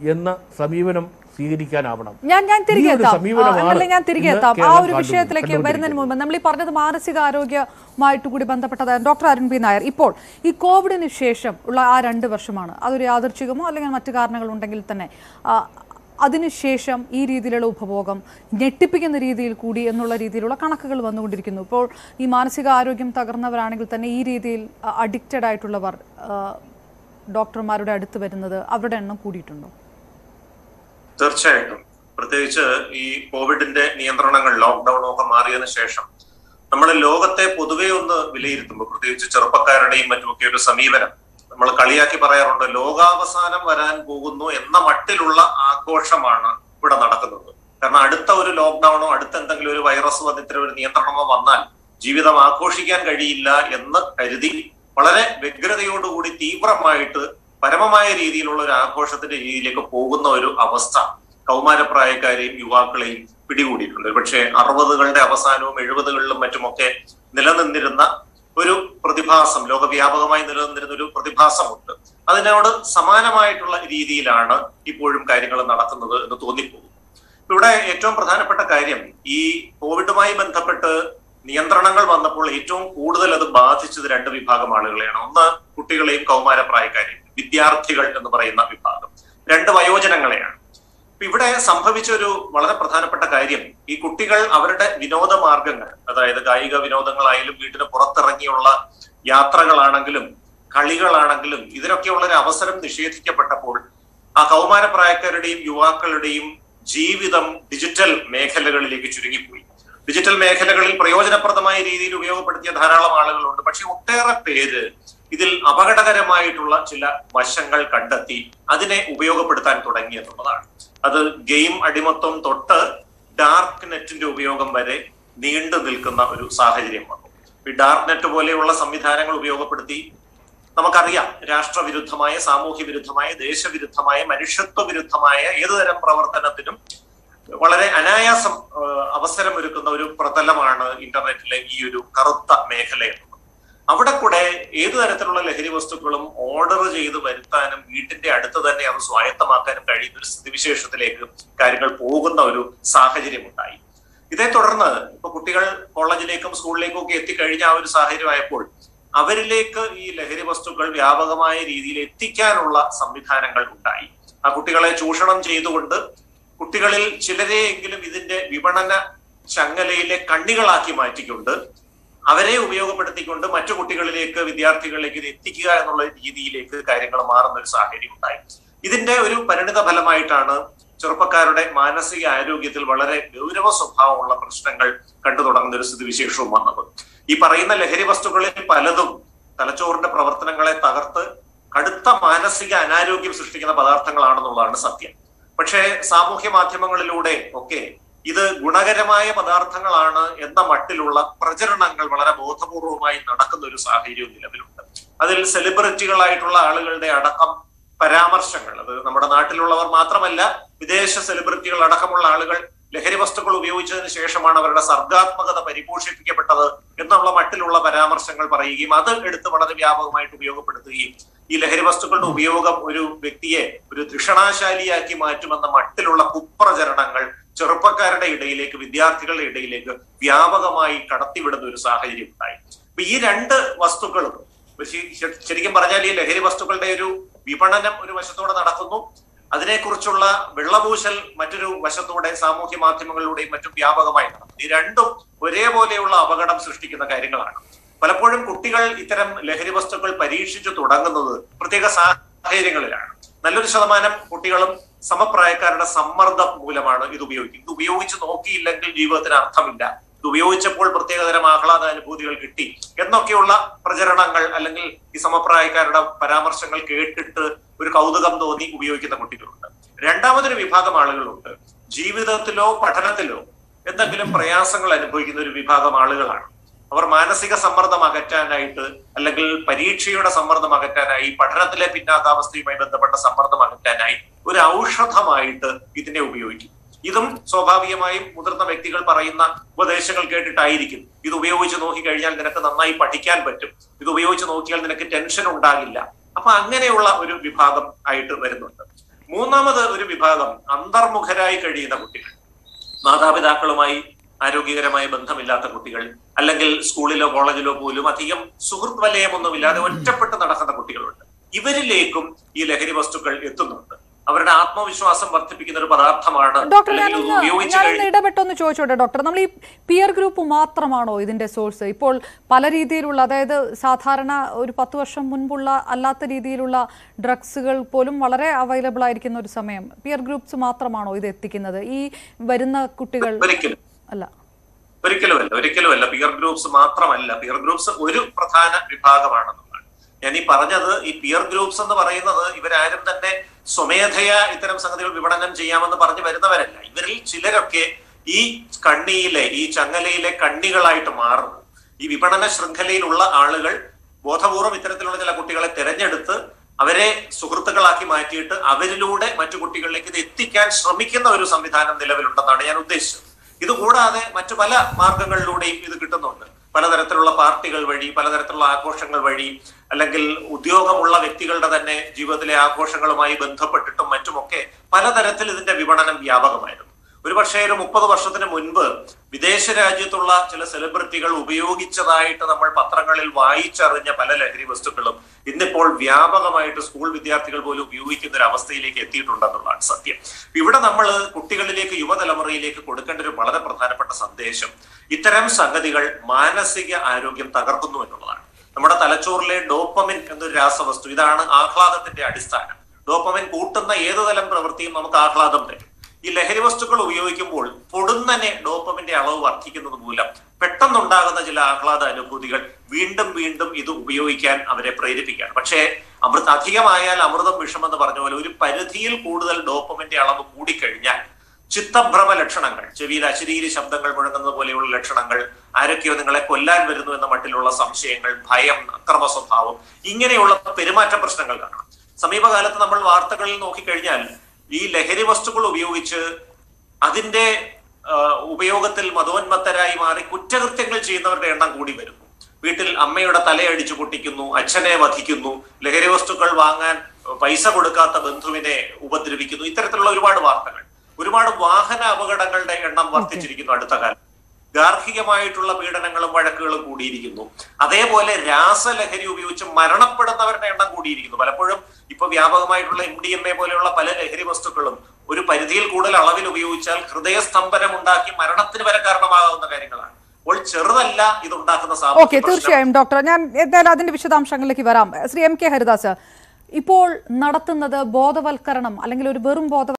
എന്ന സമീപനം സ്വീകരിക്കാനാവണം ഞാൻ ഞാൻ തിരികെ ഈ ഒരു എത്താം സമീപനമാണ് ആ, അല്ല, ഞാൻ തിരികെ ഇന്ന് എത്താം ആ കേരളം ഒരു കണ്ടു- വിഷയത്തിലേക്ക് വരുന്നതിന് മുമ്പ് നമ്മൾ ഈ പറഞ്ഞത് മാനസികാരോഗ്യമായിട്ട് കൂടി ബന്ധപ്പെട്ടത് ഡോക്ടർ അരുൺ പി നായർ ഇപ്പോൾ ഈ കോവിഡിന് ശേഷം ഉള്ള ആ രണ്ട് വർഷമാണ് അതൊരു യാദർച്ഛികമോ അല്ലെങ്കിൽ മറ്റു കാരണങ്ങൾ ഉണ്ടെങ്കിൽ തന്നെ ആ, അതിനുശേഷം ഈ രീതിയിലുള്ള ഉപഭോഗം ഞെട്ടിപ്പിക്കുന്ന രീതിയിൽ കൂടി എന്നുള്ള രീതിയിലുള്ള കണക്കുകൾ വന്നുകൊണ്ടിരിക്കുന്നു ഇപ്പോൾ ഈ മാനസികാരോഗ്യം തകർന്നവരാണെങ്കിൽ തന്നെ ഈ രീതിയിൽ അഡിക്റ്റഡ് ആയിട്ടുള്ളവർ ആ, ഡോക്ടർമാരുടെ അടുത്ത് വരുന്നത് അവരുടെ എണ്ണം കൂടിയിട്ടുണ്ടോ തീർച്ചയായിട്ടും പ്രത്യേകിച്ച് ഈ കോവിഡിന്റെ നിയന്ത്രണങ്ങൾ ലോക്ക്ഡൌൺ ഒക്കെ മാറിയതിനു ശേഷം നമ്മൾ ലോകത്തെ പൊതുവെ ഒന്ന് വിലയിരുത്തുമ്പോൾ പ്രത്യേകിച്ച് ചെറുപ്പക്കാരുടെയും മറ്റുമൊക്കെ ഒരു സമീപനം നമ്മൾ കളിയാക്കി പറയാറുണ്ട് ലോകാവസാനം വരാൻ പോകുന്നു എന്ന മട്ടിലുള്ള ആഘോഷമാണ് ഇവിടെ നടക്കുന്നത് കാരണം അടുത്ത ഒരു ലോക്ക്ഡൌണോ അടുത്ത എന്തെങ്കിലും ഒരു വൈറസ് ഇത്തരം ഒരു നിയന്ത്രണമോ വന്നാൽ ജീവിതം ആഘോഷിക്കാൻ കഴിയില്ല എന്ന് കരുതി വളരെ വ്യഗ്രതയോടുകൂടി തീവ്രമായിട്ട് പരമമായ രീതിയിലുള്ള ഒരു ആഘോഷത്തിന്റെ രീതിയിലേക്ക് പോകുന്ന ഒരു അവസ്ഥ കൗമാരപ്രായക്കാരെയും യുവാക്കളെയും പിടികൂടിയിട്ടുണ്ട് പക്ഷേ അറുപതുകളുടെ അവസാനവും എഴുപതുകളിലും മറ്റുമൊക്കെ നിലനിന്നിരുന്ന ഒരു പ്രതിഭാസം ലോകവ്യാപകമായി നിലനിന്നിരുന്ന ഒരു പ്രതിഭാസമുണ്ട് അതിനോട് സമാനമായിട്ടുള്ള രീതിയിലാണ് ഇപ്പോഴും കാര്യങ്ങൾ നടക്കുന്നത് എന്ന് തോന്നിപ്പോകും ഇവിടെ ഏറ്റവും പ്രധാനപ്പെട്ട കാര്യം ഈ കോവിഡുമായി ബന്ധപ്പെട്ട് നിയന്ത്രണങ്ങൾ വന്നപ്പോൾ ഏറ്റവും കൂടുതൽ അത് ബാധിച്ചത് രണ്ട് വിഭാഗം ആളുകളെയാണ് ഒന്ന് കുട്ടികളെയും കൗമാരപ്രായക്കാരെയും വിദ്യാർത്ഥികൾ എന്ന് പറയുന്ന വിഭാഗം രണ്ട് വയോജനങ്ങളെയാണ് അപ്പൊ ഇവിടെ സംഭവിച്ച ഒരു വളരെ പ്രധാനപ്പെട്ട കാര്യം ഈ കുട്ടികൾ അവരുടെ വിനോദ മാർഗങ്ങൾ അതായത് കായിക വിനോദങ്ങളായാലും വീട്ടിന് പുറത്തിറങ്ങിയുള്ള യാത്രകളാണെങ്കിലും കളികളാണെങ്കിലും ഇതിനൊക്കെയുള്ള ഒരു അവസരം നിഷേധിക്കപ്പെട്ടപ്പോൾ ആ കൗമാരപ്രായക്കാരുടെയും യുവാക്കളുടെയും ജീവിതം ഡിജിറ്റൽ മേഖലകളിലേക്ക് ചുരുങ്ങിപ്പോയി ഡിജിറ്റൽ മേഖലകളിൽ പ്രയോജനപ്രദമായ രീതിയിൽ ഉപയോഗപ്പെടുത്തിയ ധാരാളം ആളുകളുണ്ട് പക്ഷെ ഒട്ടേറെ പേര് ഇതിൽ അപകടകരമായിട്ടുള്ള ചില വശങ്ങൾ കണ്ടെത്തി അതിനെ ഉപയോഗപ്പെടുത്താൻ തുടങ്ങി എന്നുള്ളതാണ് അത് ഗെയിം അടിമത്വം തൊട്ട് ഡാർക്ക് നെറ്റിന്റെ ഉപയോഗം വരെ നീണ്ടു നിൽക്കുന്ന ഒരു സാഹചര്യം വന്നു ഈ ഡാർക്ക് നെറ്റ് പോലെയുള്ള സംവിധാനങ്ങൾ ഉപയോഗപ്പെടുത്തി നമുക്കറിയാം രാഷ്ട്രവിരുദ്ധമായ സാമൂഹ്യ വിരുദ്ധമായ ദേശവിരുദ്ധമായ മനുഷ്യത്വ വിരുദ്ധമായ ഏതുതരം പ്രവർത്തനത്തിനും വളരെ അനായാസം ആ, അവസരമൊരുക്കുന്ന ഒരു പ്രതലമാണ് ഇന്റർനെറ്റിലെ ഈ ഒരു കറുത്ത മേഖല എന്നുള്ളത് അവിടെ കൂടെ ഏതു തരത്തിലുള്ള ലഹരി വസ്തുക്കളും ഓർഡർ ചെയ്ത് വരുത്താനും വീട്ടിന്റെ അടുത്ത് തന്നെ അത് സ്വായത്തമാക്കാനും കഴിയുന്ന ഒരു സ്ഥിതിവിശേഷത്തിലേക്ക് കാര്യങ്ങൾ പോകുന്ന ഒരു സാഹചര്യം ഉണ്ടായി ഇതേ തുടർന്ന് ഇപ്പൊ കുട്ടികൾ കോളേജിലേക്കും സ്കൂളിലേക്കും ഒക്കെ എത്തിക്കഴിഞ്ഞ ആ ഒരു സാഹചര്യമായപ്പോൾ അവരിലേക്ക് ഈ ലഹരി വസ്തുക്കൾ വ്യാപകമായ രീതിയിൽ എത്തിക്കാനുള്ള സംവിധാനങ്ങൾ ഉണ്ടായി ആ കുട്ടികളെ ചൂഷണം ചെയ്തുകൊണ്ട് കുട്ടികളിൽ ചിലരെയെങ്കിലും ഇതിന്റെ വിപണന ചങ്ങലയിലെ കണ്ണികളാക്കി മാറ്റിക്കൊണ്ട് അവരെ ഉപയോഗപ്പെടുത്തിക്കൊണ്ട് മറ്റു കുട്ടികളിലേക്ക് വിദ്യാർത്ഥികളിലേക്ക് ഇത് എത്തിക്കുക എന്നുള്ള രീതിയിലേക്ക് കാര്യങ്ങൾ മാറുന്ന ഒരു സാഹചര്യം ഉണ്ടായി ഇതിന്റെ ഒരു പരിണിത ഫലമായിട്ടാണ് ചെറുപ്പക്കാരുടെ മാനസിക ആരോഗ്യത്തിൽ വളരെ ഗൗരവ സ്വഭാവമുള്ള പ്രശ്നങ്ങൾ കണ്ടു തുടങ്ങുന്ന ഒരു സ്ഥിതിവിശേഷവും വന്നത് ഈ പറയുന്ന ലഹരി വസ്തുക്കളിൽ പലതും തലച്ചോറിന്റെ പ്രവർത്തനങ്ങളെ തകർത്ത് കടുത്ത മാനസിക അനാരോഗ്യം സൃഷ്ടിക്കുന്ന പദാർത്ഥങ്ങളാണെന്നുള്ളതാണ് സത്യം പക്ഷേ സാമൂഹ്യ മാധ്യമങ്ങളിലൂടെ ഒക്കെ ഇത് ഗുണകരമായ പദാർത്ഥങ്ങളാണ് എന്ന മട്ടിലുള്ള പ്രചരണങ്ങൾ വളരെ ബോധപൂർവമായി നടക്കുന്ന ഒരു സാഹചര്യവും നിലവിലുണ്ട് അതിൽ സെലിബ്രിറ്റികളായിട്ടുള്ള ആളുകളുടെ അടക്കം പരാമർശങ്ങൾ അത് നമ്മുടെ നാട്ടിലുള്ളവർ മാത്രമല്ല വിദേശ സെലിബ്രിറ്റികൾ അടക്കമുള്ള ആളുകൾ ലഹരി വസ്തുക്കൾ ഉപയോഗിച്ചതിന് ശേഷമാണ് അവരുടെ സർഗാത്മകത പരിപോഷിപ്പിക്കപ്പെട്ടത് എന്നുള്ള മട്ടിലുള്ള പരാമർശങ്ങൾ പറയുകയും അത് എടുത്ത് വളരെ വ്യാപകമായിട്ട് ഉപയോഗപ്പെടുത്തുകയും ഈ ലഹരി വസ്തുക്കളുടെ ഉപയോഗം ഒരു വ്യക്തിയെ ഒരു തൃഷണാശാലിയാക്കി മാറ്റുമെന്ന മട്ടിലുള്ള കുപ്രചരണങ്ങൾ ചെറുപ്പക്കാരുടെ ഇടയിലേക്ക് വിദ്യാർത്ഥികളുടെ ഇടയിലേക്ക് വ്യാപകമായി കടത്തിവിടുന്ന ഒരു സാഹചര്യം ഉണ്ടായി അപ്പൊ ഈ രണ്ട് വസ്തുക്കളും ശ- ശ- ശരിക്കും പറഞ്ഞാൽ ഈ ലഹരി വസ്തുക്കളുടെ ഒരു വിപണനം ഒരു വശത്തോടെ നടക്കുന്നു അതിനെക്കുറിച്ചുള്ള വെള്ളപൂശൽ മറ്റൊരു വശത്തോടെ സാമൂഹ്യ മാധ്യമങ്ങളിലൂടെയും മറ്റും വ്യാപകമായി നടക്കുന്നു ഈ രണ്ടും ഒരേപോലെയുള്ള അപകടം സൃഷ്ടിക്കുന്ന കാര്യങ്ങളാണ് പലപ്പോഴും കുട്ടികൾ ഇത്തരം ലഹരി വസ്തുക്കൾ പരീക്ഷിച്ചു തുടങ്ങുന്നത് പ്രത്യേക സാഹചര്യങ്ങളിലാണ് നല്ലൊരു ശതമാനം കുട്ടികളും സമപ്രായക്കാരുടെ സമ്മർദ്ദം മൂലമാണ് ഇത് ഉപയോഗിക്കുന്നത് ഇത് ഉപയോഗിച്ച് നോക്കിയില്ലെങ്കിൽ ജീവിതത്തിന് അർത്ഥമില്ല ഇത് ഉപയോഗിച്ചപ്പോൾ പ്രത്യേകതരം ആഹ്ലാദ അനുഭൂതികൾ കിട്ടി എന്നൊക്കെയുള്ള പ്രചരണങ്ങൾ അല്ലെങ്കിൽ ഈ സമപ്രായക്കാരുടെ പരാമർശങ്ങൾ കേട്ടിട്ട് ഒരു കൗതുകം തോന്നി ഉപയോഗിക്കുന്ന കുട്ടികളുണ്ട് രണ്ടാമതൊരു വിഭാഗം ആളുകളുണ്ട് ജീവിതത്തിലോ പഠനത്തിലോ എന്തെങ്കിലും പ്രയാസങ്ങൾ അനുഭവിക്കുന്ന ഒരു വിഭാഗം ആളുകളാണ് അവർ മാനസിക സമ്മർദ്ദം അകറ്റാനായിട്ട് അല്ലെങ്കിൽ പരീക്ഷയുടെ സമ്മർദ്ദം അകറ്റാനായി പഠനത്തിലെ പിന്നാക്കാവസ്ഥയുമായി ബന്ധപ്പെട്ട സമ്മർദ്ദം അകറ്റാനായി ഒരു ഔഷധമായിട്ട് ഇതിനെ ഉപയോഗിക്കും ഇതും സ്വാഭാവികമായും മുതിർന്ന വ്യക്തികൾ പറയുന്ന ഉപദേശങ്ങൾ കേട്ടിട്ടായിരിക്കും ഇത് ഉപയോഗിച്ച് നോക്കിക്കഴിഞ്ഞാൽ നിനക്ക് നന്നായി പഠിക്കാൻ പറ്റും ഇത് ഉപയോഗിച്ച് നോക്കിയാൽ നിനക്ക് ടെൻഷൻ ഉണ്ടാകില്ല അപ്പൊ അങ്ങനെയുള്ള ഒരു വിഭാഗം ആയിട്ട് വരുന്നുണ്ട് മൂന്നാമത് ഒരു വിഭാഗം അന്തർമുഖരായി കഴിയുന്ന കുട്ടികൾ മാതാപിതാക്കളുമായി ആരോഗ്യകരമായ ബന്ധമില്ലാത്ത കുട്ടികൾ അല്ലെങ്കിൽ സ്കൂളിലോ കോളേജിലോ പോലും അധികം സുഹൃത്ത് വലയമൊന്നുമില്ലാതെ ഒറ്റപ്പെട്ട് നടക്കുന്ന കുട്ടികളുണ്ട് ഇവരിലേക്കും ഈ ലഹരി വസ്തുക്കൾ എത്തുന്നുണ്ട് അവരുടെ ആത്മവിശ്വാസം വർദ്ധിപ്പിക്കുന്ന ഒരു പദാർത്ഥമാണ് ഡോക്ടർ അല്ലെങ്കിൽ ഇത് ഞാനൊന്ന് ഉപയോഗിച്ച് ഞാനൊന്ന് കഴിഞ്ഞ് ഇടപെട്ടൊന്ന് ചോദിച്ചോട്ടെ ഡോക്ടർ നമ്മൾ ഈ പിയർ ഗ്രൂപ്പ് മാത്രമാണോ ഇതിന്റെ സോഴ്സ് ഇപ്പോൾ പല രീതിയിലുള്ള അതായത് സാധാരണ ഒരു പത്ത് വർഷം മുൻപുള്ള അല്ലാത്ത രീതിയിലുള്ള ഡ്രഗ്സുകൾ പോലും വളരെ അവൈലബിൾ ആയിരിക്കുന്ന ഒരു സമയം പിയർ ഗ്രൂപ്പ്സ് മാത്രമാണോ ഇത് എത്തിക്കുന്നത് ഈ വരുന്ന കുട്ടികൾ ഒരിക്കലും അല്ല ഒരിക്കലുമല്ല ഒരിക്കലുമല്ല പിയർ ഗ്രൂപ്പ്സ് മാത്രമല്ല പിയർ ഗ്രൂപ്പ്സ് ഒരു പ്രധാന വിഭാഗമാണെന്നുള്ളതാണ് ഞാൻ ഈ പറഞ്ഞത് ഈ പിയർ ഗ്രൂപ്പ്സ് എന്ന് പറയുന്നത് ഇവരാരും തന്നെ സ്വമേധയാ ഇത്തരം സംഗതികൾ വിപണനം ചെയ്യാമെന്ന് പറഞ്ഞു വരുന്നവരല്ല ഇവരിൽ ചിലരൊക്കെ ഈ കണ്ണിയിലെ ഈ ചങ്ങലയിലെ കണ്ണികളായിട്ട് മാറുന്നു ഈ വിപണന ശൃംഖലയിലുള്ള ആളുകൾ ബോധപൂർവം ഇത്തരത്തിലുള്ള ചില കുട്ടികളെ തിരഞ്ഞെടുത്ത് അവരെ സുഹൃത്തുക്കളാക്കി മാറ്റിയിട്ട് അവരിലൂടെ മറ്റു കുട്ടികളിലേക്ക് ഇത് എത്തിക്കാൻ ശ്രമിക്കുന്ന ഒരു സംവിധാനം നിലവിലുണ്ടെന്നാണ് ഞാൻ ഉദ്ദേശിച്ചത് ഇതുകൂടാതെ മറ്റു പല മാർഗങ്ങളിലൂടെയും ഇത് കിട്ടുന്നുണ്ട് പലതരത്തിലുള്ള പാർട്ടികൾ വഴി പലതരത്തിലുള്ള ആഘോഷങ്ങൾ വഴി അല്ലെങ്കിൽ ഉദ്യോഗമുള്ള വ്യക്തികളുടെ തന്നെ ജീവിതത്തിലെ ആഘോഷങ്ങളുമായി ബന്ധപ്പെട്ടിട്ടും മറ്റുമൊക്കെ പലതരത്തിൽ ഇതിന്റെ വിപണനം വ്യാപകമായിരുന്നു ഒരുപക്ഷേ ഒരു മുപ്പത് വർഷത്തിന് മുൻപ് വിദേശ രാജ്യത്തുള്ള ചില സെലിബ്രിറ്റികൾ ഉപയോഗിച്ചതായിട്ട് നമ്മൾ പത്രങ്ങളിൽ വായിച്ചറിഞ്ഞ പല ലഹരി വസ്തുക്കളും ഇന്നിപ്പോൾ വ്യാപകമായിട്ട് സ്കൂൾ വിദ്യാർത്ഥികൾ പോലും ഉപയോഗിക്കുന്ന ഒരു അവസ്ഥയിലേക്ക് എത്തിയിട്ടുണ്ടെന്നുള്ളതാണ് സത്യം ഇവിടെ നമ്മൾ കുട്ടികളിലേക്ക് യുവതലമുറയിലേക്ക് കൊടുക്കേണ്ട ഒരു വളരെ പ്രധാനപ്പെട്ട സന്ദേശം ഇത്തരം സംഗതികൾ മാനസിക ആരോഗ്യം തകർക്കുന്നു എന്നുള്ളതാണ് നമ്മുടെ തലച്ചോറിലെ ഡോപ്പമിൻ എന്നൊരു രാസവസ്തു ഇതാണ് ആഹ്ലാദത്തിന്റെ അടിസ്ഥാനം ഡോപ്പമിൻ കൂട്ടുന്ന ഏതു തരം പ്രവൃത്തിയും നമുക്ക് ആഹ്ലാദം തരും ഈ ലഹരി വസ്തുക്കൾ ഉപയോഗിക്കുമ്പോൾ പൊടുന്നനെ ഡോപ്പമിന്റെ അളവ് വർദ്ധിക്കുന്നത് മൂലം പെട്ടെന്നുണ്ടാകുന്ന ചില ആഹ്ലാദ അനുഭൂതികൾ വീണ്ടും വീണ്ടും ഇത് ഉപയോഗിക്കാൻ അവരെ പ്രേരിപ്പിക്കുകയാണ് പക്ഷേ അമൃത അധികമായാൽ അമൃതം വിഷമെന്ന് പറഞ്ഞ പോലെ ഒരു പരിധിയിൽ കൂടുതൽ ഡോപ്പമിന്റെ അളവ് കൂടിക്കഴിഞ്ഞാൽ ചിത്തഭ്രമ ലക്ഷണങ്ങൾ ചെവിയിൽ അശരീരി ശബ്ദങ്ങൾ മുഴങ്ങുന്നത് പോലെയുള്ള ലക്ഷണങ്ങൾ ആരൊക്കെയോ നിങ്ങളെ കൊല്ലാൻ വരുന്നു എന്ന മട്ടിലുള്ള സംശയങ്ങൾ ഭയം അക്രമ സ്വഭാവം ഇങ്ങനെയുള്ള പെരുമാറ്റ പ്രശ്നങ്ങൾ കാണാം സമീപകാലത്ത് നമ്മൾ വാർത്തകളിൽ നോക്കിക്കഴിഞ്ഞാൽ ഈ ലഹരി വസ്തുക്കൾ ഉപയോഗിച്ച് അതിന്റെ ആ, ഉപയോഗത്തിൽ മതോന്മത്തരായി മാറി കുറ്റകൃത്യങ്ങൾ ചെയ്യുന്നവരുടെ എണ്ണം കൂടി വരുന്നു വീട്ടിൽ അമ്മയുടെ തലയടിച്ചു പൊട്ടിക്കുന്നു അച്ഛനെ വധിക്കുന്നു ലഹരി വസ്തുക്കൾ വാങ്ങാൻ പൈസ കൊടുക്കാത്ത ബന്ധുവിനെ ഉപദ്രവിക്കുന്നു ഇത്തരത്തിലുള്ള ഒരുപാട് വാർത്തകൾ ഒരുപാട് വാഹന അപകടങ്ങളുടെ എണ്ണം വർദ്ധിച്ചിരിക്കുന്നു അടുത്ത കാലം ഗാർഹികമായിട്ടുള്ള പീഡനങ്ങളും വഴക്കുകളും കൂടിയിരിക്കുന്നു അതേപോലെ രാസലഹരി ഉപയോഗിച്ച് മരണപ്പെടുന്നവരുടെ എണ്ണം കൂടിയിരിക്കുന്നു പലപ്പോഴും ഇപ്പൊ വ്യാപകമായിട്ടുള്ള എം ഡി എം എ പോലെയുള്ള പല ലഹരി വസ്തുക്കളും ഒരു പരിധിയിൽ കൂടുതൽ അളവിൽ ഉപയോഗിച്ചാൽ ഹൃദയസ്തംഭനം ഉണ്ടാക്കി മരണത്തിന് വരെ കാരണമാകാവുന്ന കാര്യങ്ങളാണ് അപ്പോൾ ചെറുതല്ല ഇതുണ്ടാക്കുന്ന ഓക്കെ സാമൂഹ്യ പ്രശ്നം തീർച്ചയായും ഡോക്ടർ ഞാൻ എന്തായാലും അതിന്റെ വിശദാംശങ്ങളിലേക്ക് വരാം ശ്രീ എം കെ ഹരിദാസ് ഇപ്പോൾ നടത്തുന്നത് ബോധവൽക്കരണം അല്ലെങ്കിൽ ഒരു വെറും ബോധ